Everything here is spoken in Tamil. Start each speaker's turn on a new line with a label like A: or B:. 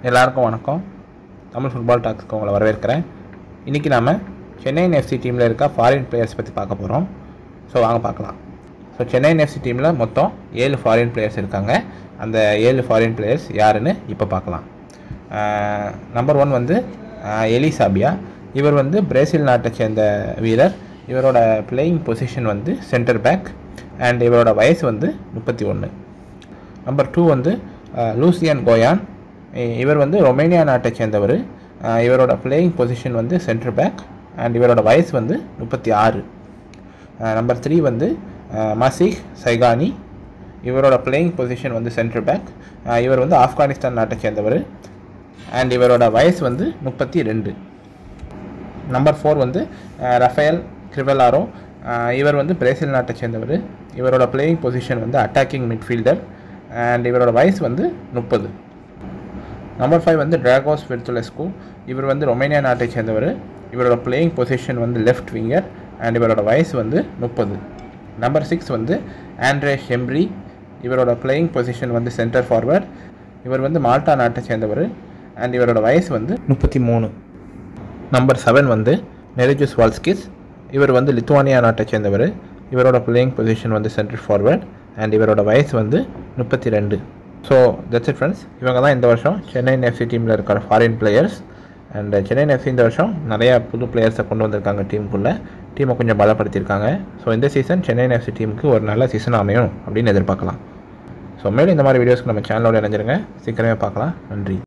A: எல்லாருக்கும் வணக்கம் தமிழ் ஃபுட்பால் டாக்ஸ்க்கு உங்களை வரவேற்கிறேன் இன்றைக்கி நாம் சென்னை எஃப்சி டீமில் இருக்க ஃபாரின் பிளேயர்ஸ் பற்றி பார்க்க போகிறோம் ஸோ வாங்க பார்க்கலாம் ஸோ சென்னை எஃப்சி டீமில் மொத்தம் ஏழு ஃபாரின் பிளேயர்ஸ் இருக்காங்க அந்த ஏழு ஃபாரின் பிளேயர்ஸ் யாருன்னு இப்போ பார்க்கலாம் நம்பர் ஒன் வந்து ஆஹ், எலி சாபியா இவர் வந்து பிரேசில் நாட்டை சேர்ந்த வீரர் இவரோட பிளேயிங் பொசிஷன் வந்து சென்டர் பேக் அண்ட் இவரோட வயசு வந்து முப்பத்தி ஒன்று நம்பர் டூ வந்து அஹ், லூசியன் கோயான் இ- இவர் வந்து ரொமேனியா நாட்டை சேர்ந்தவர் அஹ், இவரோட பிளேயிங் பொசிஷன் வந்து சென்டர் பேக் அண்ட் இவரோட வயசு வந்து முப்பத்தி ஆறு நம்பர் த்ரீ வந்து அஹ், மசீஹ் சைகானி இவரோட பிளேயிங் பொசிஷன் வந்து சென்டர் பேக் இவர் வந்து ஆப்கானிஸ்தான் நாட்டை சேர்ந்தவர் அண்ட் இவரோட வயசு வந்து முப்பத்தி ரெண்டு நம்பர் ஃபோர் வந்து அஹ், ரஃபேல் கிரிவலாரோ அஹ், இவர் வந்து பிரேசில் நாட்டை சேர்ந்தவர் இவரோட பிளேயிங் பொசிஷன் வந்து அட்டாக்கிங் மிட்ஃபீல்டர் அண்ட் இவரோட வயசு வந்து முப்பது நம்பர் ஃபைவ் வந்து டிராகோஸ் வெர்துலெஸ்கோ இவர் வந்து ரொமேனியா நாட்டை சேர்ந்தவர் இவரோட பிளேயிங் பொசிஷன் வந்து லெஃப்ட் விங்கர் அண்ட் இவரோட வயசு வந்து முப்பது நம்பர் சிக்ஸ் வந்து ஆண்ட்ரே ஷெம்ப்ரி இவரோட பிளேயிங் பொசிஷன் வந்து சென்டர் ஃபார்வர்ட் இவர் வந்து மால்டா நாட்டை சேர்ந்தவர் அண்ட் இவரோட வயசு வந்து முப்பத்தி மூணு நம்பர் செவன் வந்து நெரிஜுஸ் வால்ஸ்கிஸ் இவர் வந்து லித்துவானியா நாட்டை சேர்ந்தவர் இவரோட பிளேயிங் பொசிஷன் வந்து சென்டர் ஃபார்வர்ட் அண்ட் இவரோட வயசு வந்து முப்பத்தி ரெண்டு ஸோ தட்ஸ் இட் ஃப்ரெண்ட்ஸ் இவங்க தான் இந்த வருஷம் சென்னை எஃப்சி டீமில் இருக்கிற foreign players and Chennai FC இந்த வருஷம் நிறைய புது பிளேயர்ஸை கொண்டு வந்திருக்காங்க டீமுக்குள்ளே டீமை கொஞ்சம் பலப்படுத்தியிருக்காங்க ஸோ இந்த சீசன் சென்னை எஃப்சி டீமுக்கு ஒரு நல்ல சீசன் அமையும் அப்படின்னு எதிர்பார்க்கலாம் ஸோ மேலும் இந்த மாதிரி வீடியோஸ்க்கு நம்ம சேனலோட இணைஞ்சிருங்க சீக்கிரமே பார்க்கலாம் நன்றி